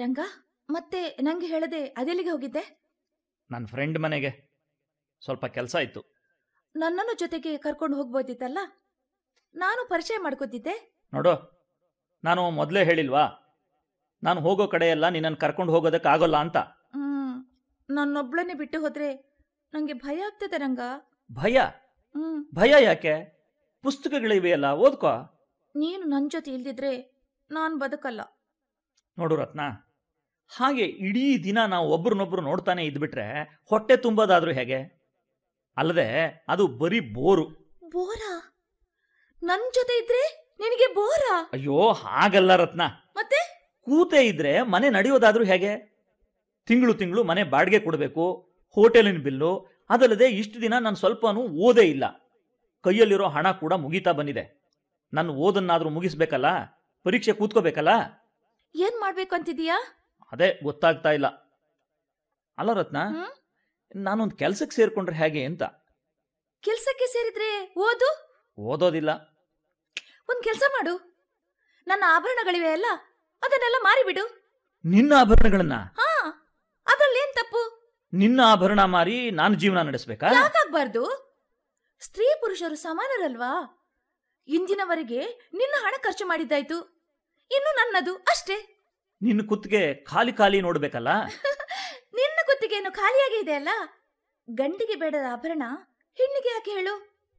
ರಂಗ ಮತ್ತೆ ನಂಗೆ ಹೇಳದೆ ಅದೆಲ್ಲಿಗೆ ಹೋಗಿದ್ದೆ ನನ್ನ ಫ್ರೆಂಡ್ ಮನೆಗೆ ಸ್ವಲ್ಪ ಕೆಲಸ ಇತ್ತು ನನ್ನನ್ನು ಜೊತೆಗೆ ಕರ್ಕೊಂಡು ಹೋಗ್ಬೋದಿತ್ತಲ್ಲ ನಾನು ಪರಿಚಯ ಮಾಡ್ಕೋತಿದ್ದೆ ನೋಡು ನಾನು ಮೊದಲೇ ಹೇಳಿಲ್ವಾ ನಾನು ಹೋಗೋ ಕಡೆಯೆಲ್ಲ ನಿನ್ನನ್ನು ಕರ್ಕೊಂಡು ಹೋಗೋದಕ್ಕಾಗೋಲ್ಲ ಅಂತ ಹ್ಮ್ ನನ್ನೊಬ್ಳನ್ನೇ ಬಿಟ್ಟು ಹೋದ್ರೆ ನಂಗೆ ಭಯ ಆಗ್ತದೆ ರಂಗ ಭಯ ಹ್ಮ್ ಭಯ ಯಾಕೆ ಪುಸ್ತಕಗಳಿವೆಯಲ್ಲ ಓದ್ಕೋ ನೀನು ನನ್ ಜೊತೆ ಇಲ್ದಿದ್ರೆ ನಾನ್ ಬದುಕಲ್ಲ ನೋಡು ರತ್ನ ಹಾಗೆ ಇಡೀ ದಿನ ನಾವು ಒಬ್ರನ್ನೊಬ್ರು ನೋಡ್ತಾನೆ ಇದ್ಬಿಟ್ರೆ ಹೊಟ್ಟೆ ತುಂಬೋದಾದ್ರೂ ಹೇಗೆ ಅಲ್ಲದೆ ಅದು ಬರೀ ಬೋರು ಬೋರಾ ನನ್ ಜೊತೆ ಇದ್ರೆ ನಿನಗೆ ಬೋರಾ ಅಯ್ಯೋ ಹಾಗಲ್ಲ ರತ್ನ ಮತ್ತೆ ಕೂತೆ ಇದ್ರೆ ಮನೆ ನಡೆಯೋದಾದ್ರೂ ಹೇಗೆ ತಿಂಗಳು ತಿಂಗಳು ಮನೆ ಬಾಡಿಗೆ ಕೊಡಬೇಕು ಹೋಟೆಲಿನ ಬಿಲ್ಲು ಅದಲ್ಲದೆ ಇಷ್ಟು ದಿನ ನಾನು ಸ್ವಲ್ಪನೂ ಓದೇ ಇಲ್ಲ ಕೈಯಲ್ಲಿರೋ ಹಣ ಕೂಡ ಮುಗೀತಾ ಬಂದಿದೆ ನನ್ನ ಓದನ್ನಾದ್ರೂ ಮುಗಿಸ್ಬೇಕಲ್ಲ ಪರೀಕ್ಷೆ ಕೂತ್ಕೋಬೇಕಲ್ಲ ಏನ್ ಮಾಡ್ಬೇಕು ಅಂತಿದೀಯಾ ಅದೇ ಗೊತ್ತಾಗ್ತಾ ಇಲ್ಲ ಅಲ್ಲ ರತ್ನ ಹ್ಮ್? ನಾನೊಂದು ಕೆಲ್ಸಕ್ಕೆ ಸೇರ್ಕೊಂಡ್ರೆ ಹೇಗೆ ಅಂತ ಕೆಲ್ಸಕ್ಕೆ ಸೇರಿದ್ರೆ ಓದು ಓದೋದಿಲ್ಲ ಒಂದ್ ಕೆಲ್ಸ ಮಾಡು ನನ್ನ ಆಭರಣಗಳಿವೆ ಅಲ್ಲ ಅದನ್ನೆಲ್ಲ ಮಾರಿಬಿಡು ನಿನ್ನ ಆಭರಣಗಳನ್ನ ಹಾ ಅದ್ರಲ್ಲೇನ್ ತಪ್ಪು ನಿನ್ನ ಆಭರಣ ಮಾರಿ ನಾನು ಜೀವನ ನಡೆಸ್ಬೇಕಾ ಯಾಕಾಗ್ಬಾರ್ದು ಸ್ತ್ರೀ ಪುರುಷರು ಸಮಾನರಲ್ವಾ ಇಂದಿನವರೆಗೆ ನಿನ್ನ ಹಣ ಖರ್ಚು ಮಾಡಿದ್ದಾಯ್ತು ಇನ್ನು ನನ್ನದು ಅಷ್ಟೇ ನಿನ್ನ ಕುತ್ತಿಗೆ ಖಾಲಿ ಖಾಲಿ ನೋಡ್ಬೇಕಲ್ಲ ನಿನ್ನ ಕುತ್ತಿಗೆಯನ್ನು ಖಾಲಿಯಾಗಿ ಇದೆ ಅಲ್ಲ ಗಂಡಿಗೆ ಬೇಡದ ಆಭರಣ ಹೆಣ್ಣಿಗೆ ಯಾಕೆ ಹೇಳು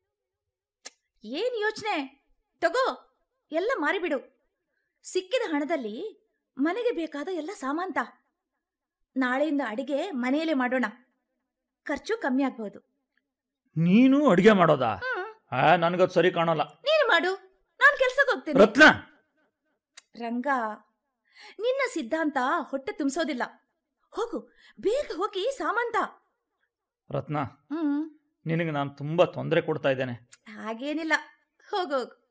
ಏನ್ ಯೋಚನೆ ತಗೋ ಎಲ್ಲ ಮಾರಿಬಿಡು ಸಿಕ್ಕಿದ ಹಣದಲ್ಲಿ ಮನೆಗೆ ಬೇಕಾದ ಎಲ್ಲ ಸಾಮಾಂತ ನಾಳೆಯಿಂದ ಅಡಿಗೆ ಮನೆಯಲ್ಲೇ ಮಾಡೋಣ ಖರ್ಚು ಕಮ್ಮಿ ಆಗ್ಬಹುದು ನೀನು ಅಡಿಗೆ ಮಾಡೋದಾ ಹ್ಮ್ ಆ ನನಗದು ಸರಿ ಕಾಣೋಲ್ಲ ನೀನು ಮಾಡು ನಾನ್ ಕೆಲ್ಸಕ್ಕೆ ಹೋಗ್ತೀನಿ ರತ್ನ ರಂಗ ನಿನ್ನ ಸಿದ್ಧಾಂತ ಹೊಟ್ಟೆ ತುಂಬಿಸೋದಿಲ್ಲ ಹೋಗು ಬೇಗ ಹೋಗಿ ಸಾಮಂತ ರತ್ನ ಹ್ಮ್ ನಿನಗೆ ನಾನು ತುಂಬಾ ತೊಂದರೆ ಕೊಡ್ತಾ ಇದ್ದೇನೆ ಹಾಗೇನಿಲ್ಲ ಹೋಗು ಹೋಗು